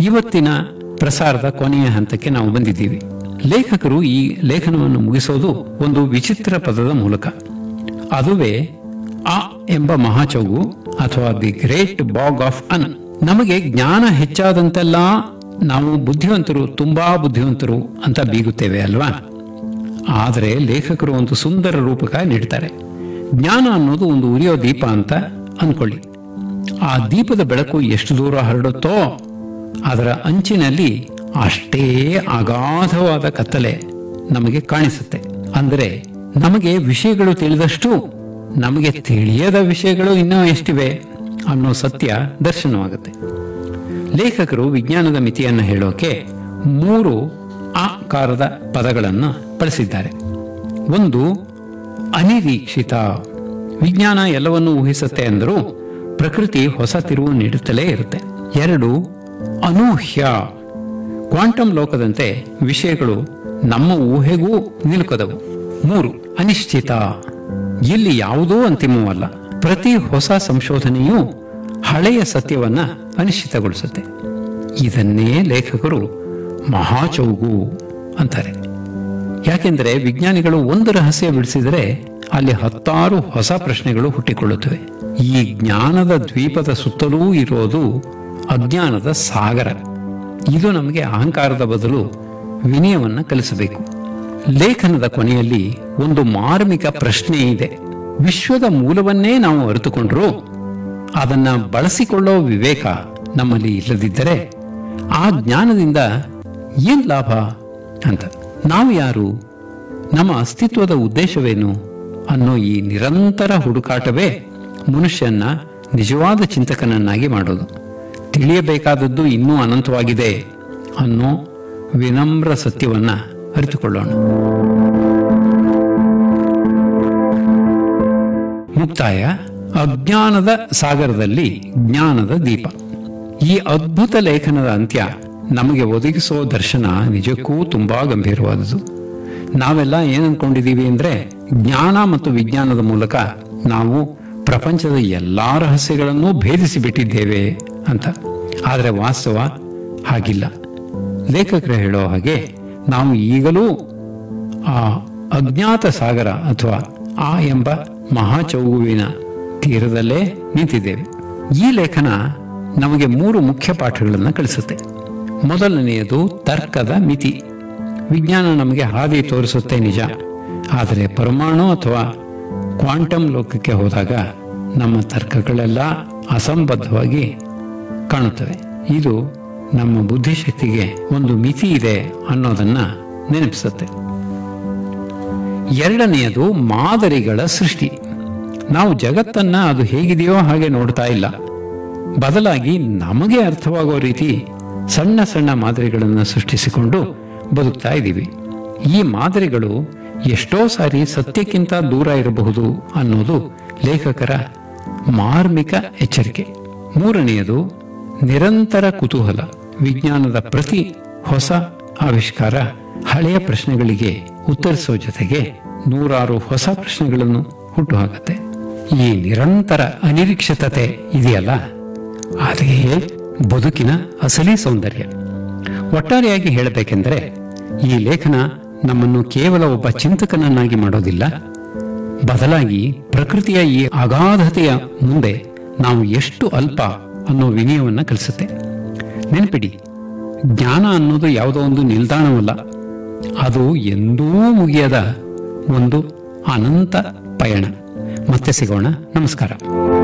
ಇವತ್ತಿನ ಪ್ರಸಾರದ ಕೊನೆಯ ಹಂತಕ್ಕೆ ನಾವು ಬಂದಿದ್ದೀವಿ ಲೇಖಕರು ಈ ಲೇಖನವನ್ನು ಮುಗಿಸೋದು ಒಂದು ವಿಚಿತ್ರ ಪದದ ಮೂಲಕ ಅದುವೇ ಆ ಎಂಬ ಮಹಾಚೌಗು ಅಥವಾ ದಿ ಗ್ರೇಟ್ ಬಾಗ್ ಆಫ್ ಅನ್ ನಮಗೆ ಜ್ಞಾನ ಹೆಚ್ಚಾದಂತೆಲ್ಲ ನಾವು ಬುದ್ಧಿವಂತರು ತುಂಬಾ ಬುದ್ಧಿವಂತರು ಅಂತ ಬೀಗುತ್ತೇವೆ ಅಲ್ವಾ ಆದರೆ ಲೇಖಕರು ಒಂದು ಸುಂದರ ರೂಪಕ ನೀಡ್ತಾರೆ ಜ್ಞಾನ ಅನ್ನೋದು ಒಂದು ಉರಿಯೋ ದೀಪ ಅಂತ ಅಂದ್ಕೊಳ್ಳಿ ಆ ದೀಪದ ಬೆಳಕು ಎಷ್ಟು ದೂರ ಹರಡುತ್ತೋ ಅದರ ಅಂಚಿನಲ್ಲಿ ಅಷ್ಟೇ ಅಗಾಧವಾದ ಕತ್ತಲೆ ನಮಗೆ ಕಾಣಿಸುತ್ತೆ ಅಂದರೆ ನಮಗೆ ವಿಷಯಗಳು ತಿಳಿದಷ್ಟು ನಮಗೆ ತಿಳಿಯದ ವಿಷಯಗಳು ಇನ್ನೂ ಎಷ್ಟಿವೆ ಅನ್ನೋ ಸತ್ಯ ದರ್ಶನವಾಗುತ್ತೆ ಲೇಖಕರು ವಿಜ್ಞಾನದ ಮಿತಿಯನ್ನು ಹೇಳೋಕೆ ಮೂರು ಆಕಾರದ ಪದಗಳನ್ನು ಬಳಸಿದ್ದಾರೆ ಒಂದು ಅನಿರೀಕ್ಷಿತ ವಿಜ್ಞಾನ ಎಲ್ಲವನ್ನೂ ಊಹಿಸುತ್ತೆ ಅಂದರೂ ಪ್ರಕೃತಿ ಹೊಸ ತಿರುವು ನೀಡುತ್ತಲೇ ಇರುತ್ತೆ ಎರಡು ಅನೂಹ್ಯ ಕ್ವಾಂಟಮ್ ಲೋಕದಂತೆ ವಿಷಯಗಳು ನಮ್ಮ ಊಹೆಗೂ ನಿಲುಕದವು ಮೂರು ಅನಿಶ್ಚಿತ ಇಲ್ಲಿ ಯಾವುದೂ ಅಂತಿಮವಲ್ಲ ಪ್ರತಿ ಹೊಸ ಸಂಶೋಧನೆಯೂ ಹಳೆಯ ಸತ್ಯವನ್ನ ಅನಿಶ್ಚಿತಗೊಳಿಸುತ್ತೆ ಇದನ್ನೇ ಲೇಖಕರು ಮಹಾಚೌಗು ಅಂತಾರೆ ಯಾಕೆಂದರೆ ವಿಜ್ಞಾನಿಗಳು ಒಂದು ರಹಸ್ಯ ಬಿಡಿಸಿದರೆ ಅಲ್ಲಿ ಹತ್ತಾರು ಹೊಸ ಪ್ರಶ್ನೆಗಳು ಹುಟ್ಟಿಕೊಳ್ಳುತ್ತವೆ ಈ ಜ್ಞಾನದ ದ್ವೀಪದ ಸುತ್ತಲೂ ಇರೋದು ಅಜ್ಞಾನದ ಸಾಗರ ಇದು ನಮಗೆ ಅಹಂಕಾರದ ಬದಲು ವಿನಯವನ್ನ ಕಲಿಸಬೇಕು ಲೇಖನದ ಕೊನೆಯಲ್ಲಿ ಒಂದು ಮಾರ್ಮಿಕ ಪ್ರಶ್ನೆ ಇದೆ ವಿಶ್ವದ ಮೂಲವನ್ನೇ ನಾವು ಅರಿತುಕೊಂಡ್ರೂ ಅದನ್ನ ಬಳಸಿಕೊಳ್ಳೋ ವಿವೇಕ ನಮ್ಮಲ್ಲಿ ಇಲ್ಲದಿದ್ದರೆ ಆ ಜ್ಞಾನದಿಂದ ಏನ್ ಲಾಭ ಅಂತ ನಾವು ಯಾರು ನಮ್ಮ ಅಸ್ತಿತ್ವದ ಉದ್ದೇಶವೇನು ಅನ್ನೋ ಈ ನಿರಂತರ ಹುಡುಕಾಟವೇ ಮನುಷ್ಯನ ನಿಜವಾದ ಚಿಂತಕನನ್ನಾಗಿ ಮಾಡೋದು ತಿಳಿಯಬೇಕಾದದ್ದು ಇನ್ನೂ ಅನಂತವಾಗಿದೆ ಅನ್ನೋ ವಿನಮ್ರ ಸತ್ಯವನ್ನ ಅರಿತುಕೊಳ್ಳೋಣ ಮುಕ್ತಾಯ ಅಜ್ಞಾನದ ಸಾಗರದಲ್ಲಿ ಜ್ಞಾನದ ದೀಪ ಈ ಅದ್ಭುತ ಲೇಖನದ ಅಂತ್ಯ ನಮಗೆ ಒದಗಿಸೋ ದರ್ಶನ ನಿಜಕ್ಕೂ ತುಂಬಾ ಗಂಭೀರವಾದುದು ನಾವೆಲ್ಲ ಏನ್ ಅನ್ಕೊಂಡಿದೀವಿ ಅಂದ್ರೆ ಜ್ಞಾನ ಮತ್ತು ವಿಜ್ಞಾನದ ಮೂಲಕ ನಾವು ಪ್ರಪಂಚದ ಎಲ್ಲಾ ರಹಸ್ಯಗಳನ್ನು ಭೇದಿಸಿ ಬಿಟ್ಟಿದ್ದೇವೆ ಅಂತ ಆದರೆ ವಾಸ್ತವ ಹಾಗಿಲ್ಲ ಲೇಖಕರು ಹೇಳೋ ಹಾಗೆ ನಾವು ಈಗಲೂ ಆ ಅಜ್ಞಾತ ಸಾಗರ ಅಥವಾ ಆ ಎಂಬ ಮಹಾಚೌಗುವಿನ ತೀರದಲ್ಲೇ ನಿಂತಿದ್ದೇವೆ ಈ ಲೇಖನ ನಮಗೆ ಮೂರು ಮುಖ್ಯ ಪಾಠಗಳನ್ನು ಕಲಿಸುತ್ತೆ ಮೊದಲನೆಯದು ತರ್ಕದ ಮಿತಿ ವಿಜ್ಞಾನ ನಮಗೆ ಹಾದಿ ತೋರಿಸುತ್ತೆ ನಿಜ ಆದರೆ ಪರಮಾಣು ಅಥವಾ ಕ್ವಾಂಟಮ್ ಲೋಕಕ್ಕೆ ಹೋದಾಗ ನಮ್ಮ ತರ್ಕಗಳೆಲ್ಲ ಅಸಂಬದ್ಧವಾಗಿ ಕಾಣುತ್ತವೆ ಇದು ನಮ್ಮ ಬುದ್ಧಿಶಕ್ತಿಗೆ ಒಂದು ಮಿತಿ ಇದೆ ಅನ್ನೋದನ್ನ ನೆನಪಿಸುತ್ತೆ ಎರಡನೆಯದು ಮಾದರಿಗಳ ಸೃಷ್ಟಿ ನಾವು ಜಗತ್ತನ್ನ ಅದು ಹೇಗಿದೆಯೋ ಹಾಗೆ ನೋಡ್ತಾ ಇಲ್ಲ ಬದಲಾಗಿ ನಮಗೆ ಅರ್ಥವಾಗೋ ರೀತಿ ಸಣ್ಣ ಸಣ್ಣ ಮಾದರಿಗಳನ್ನು ಸೃಷ್ಟಿಸಿಕೊಂಡು ಬದುಕ್ತಾ ಇದ್ದೀವಿ ಈ ಮಾದರಿಗಳು ಎಷ್ಟೋ ಸಾರಿ ಸತ್ಯಕ್ಕಿಂತ ದೂರ ಇರಬಹುದು ಅನ್ನೋದು ಲೇಖಕರ ಮಾರ್ಮಿಕ ಎಚ್ಚರಿಕೆ ಮೂರನೆಯದು ನಿರಂತರ ಕುತೂಹಲ ವಿಜ್ಞಾನದ ಪ್ರತಿ ಹೊಸ ಆವಿಷ್ಕಾರ ಹಳೆಯ ಪ್ರಶ್ನೆಗಳಿಗೆ ಉತ್ತರಿಸೋ ಜೊತೆಗೆ ನೂರಾರು ಹೊಸ ಪ್ರಶ್ನೆಗಳನ್ನು ಹುಟ್ಟುಹಾಕುತ್ತೆ ಈ ನಿರಂತರ ಅನಿರೀಕ್ಷಿತತೆ ಇದೆಯಲ್ಲ ಅದೇ ಬದುಕಿನ ಅಸಲಿ ಸೌಂದರ್ಯ ಒಟ್ಟಾರೆಯಾಗಿ ಹೇಳಬೇಕೆಂದರೆ ಈ ಲೇಖನ ನಮ್ಮನ್ನು ಕೇವಲ ಒಬ್ಬ ಚಿಂತಕನನ್ನಾಗಿ ಮಾಡೋದಿಲ್ಲ ಬದಲಾಗಿ ಪ್ರಕೃತಿಯ ಈ ಅಗಾಧತೆಯ ಮುಂದೆ ನಾವು ಎಷ್ಟು ಅಲ್ಪ ಅನ್ನೋ ವಿನಯವನ್ನ ಕಲಿಸುತ್ತೆ ನೆನಪಿಡಿ ಜ್ಞಾನ ಅನ್ನೋದು ಯಾವುದೋ ಒಂದು ನಿಲ್ದಾಣವಲ್ಲ ಅದು ಎಂದೂ ಮುಗಿಯದ ಒಂದು ಅನಂತ ಪಯಣ ಮತ್ತೆ ಸಿಗೋಣ ನಮಸ್ಕಾರ